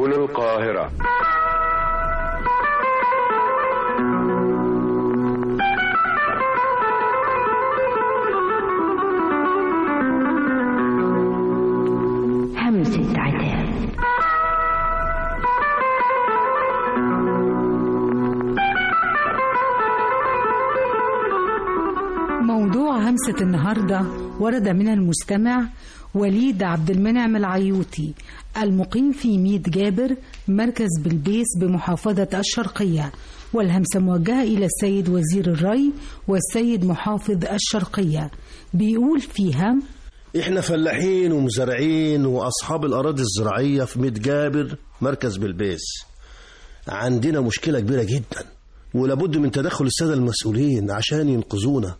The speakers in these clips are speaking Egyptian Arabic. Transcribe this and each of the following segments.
هنا القاهرة همسة عتاب موضوع همسة النهاردة ورد من المستمع وليد عبد المنعم العيوطي المقيم في ميت جابر مركز بلبيس بمحافظة الشرقية والهمسة موجهة إلى السيد وزير الري والسيد محافظ الشرقية بيقول فيها احنا فلاحين ومزارعين واصحاب الاراضي الزراعيه في ميت جابر مركز بلبيس عندنا مشكله كبيره جدا ولابد من تدخل الساده المسؤولين عشان ينقذونا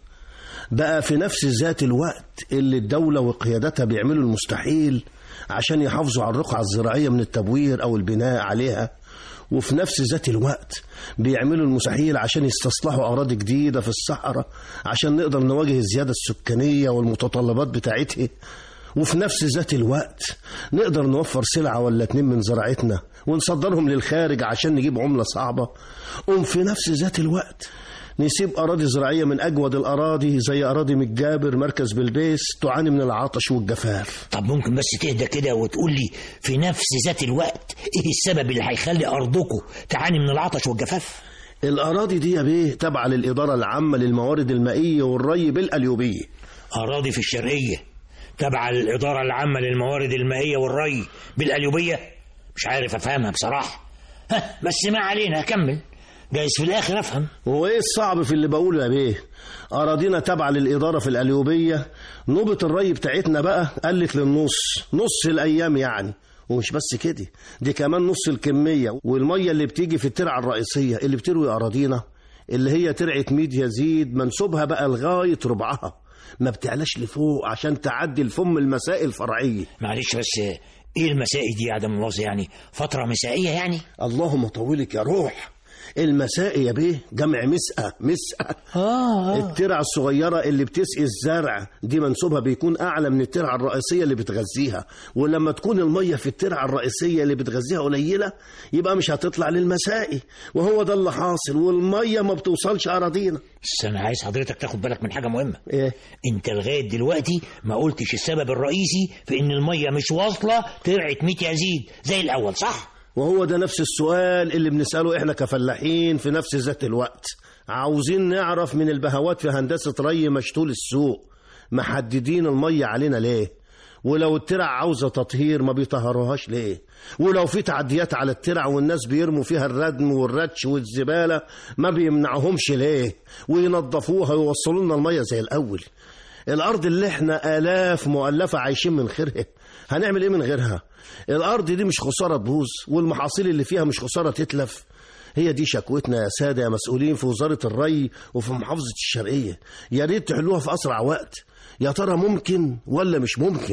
بقى في نفس ذات الوقت اللي الدوله وقيادتها بيعملوا المستحيل عشان يحافظوا على الرقعه الزراعيه من التبوير او البناء عليها وفي نفس ذات الوقت بيعملوا المستحيل عشان يستصلحوا أراضي جديدة في الصحراء عشان نقدر نواجه الزيادة السكانية والمتطلبات بتاعتها وفي نفس ذات الوقت نقدر نوفر سلعة ولا اتنين من زراعتنا ونصدرهم للخارج عشان نجيب عملة صعبة وفي نفس ذات الوقت نسيب أراضي زراعية من أجود الأراضي زي أراضي متجابر مركز بلبيس تعاني من العطش والجفاف طب ممكن بس تهدى كده وتقول لي في نفس ذات الوقت ايه السبب اللي هيخلي ارضكم تعاني من العطش والجفاف الأراضي دي يا بيه تابعة للإدارة العامة للموارد المائية والري بالأليوبية اراضي في الشرقيه تبع الاداره العامه للموارد المائيه والري بالاليوبيه مش عارف افهمها بصراحه ها بس ما علينا كمل جايز في الاخر افهم هو ايه الصعب في اللي بقوله يا بيه اراضينا تابعه للاداره في القليوبيه نوبه الري بتاعتنا بقى قلت للنص نص الايام يعني ومش بس كده دي كمان نص الكميه والميه اللي بتيجي في الترعه الرئيسيه اللي بتروي اراضينا اللي هي ترعه ميد يزيد منسوبها بقى لغايه ربعها ما بتعلاش لفوق عشان تعدي الفم المسائل الفرعيه معلش بس ايه المسائي دي يا عدم المؤاخذه يعني فتره مسائيه يعني اللهم طولك يا روح المسائي يا بيه جمع مسقى مسقى اه الترعة الصغيرة اللي بتسقي الزرع دي منسوبها بيكون أعلى من الترعة الرئيسية اللي بتغذيها ولما تكون المية في الترعة الرئيسية اللي بتغذيها قليلة يبقى مش هتطلع للمسائي وهو ده اللي حاصل والمية ما بتوصلش أراضينا بس انا عايز حضرتك تاخد بالك من حاجه مهمه إيه؟ انت لغايه دلوقتي ما قلتش السبب الرئيسي في ان الميه مش واصله ترعه 100 يزيد زي الاول صح وهو ده نفس السؤال اللي بنسأله إحنا كفلاحين في نفس ذات الوقت عاوزين نعرف من البهوات في هندسة ري مشتول السوق محددين المية علينا ليه ولو الترع عاوزة تطهير ما بيطهروهاش ليه ولو في تعديات على الترع والناس بيرموا فيها الردم والردش والزبالة ما بيمنعهمش ليه وينظفوها ويوصلوا لنا المية زي الأول الأرض اللي احنا آلاف مؤلفة عايشين من خيرها هنعمل ايه من غيرها الأرض دي مش خسارة تبوظ والمحاصيل اللي فيها مش خسارة تتلف هي دي شكوتنا يا سادة يا مسؤولين في وزارة الري وفي محافظة الشرقية يا ريت تحلوها في أسرع وقت يا ترى ممكن ولا مش ممكن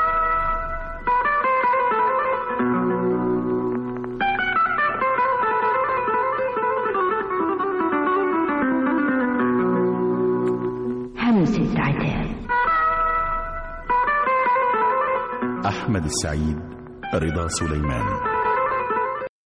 همسة عتاب أحمد السعيد رضا سليمان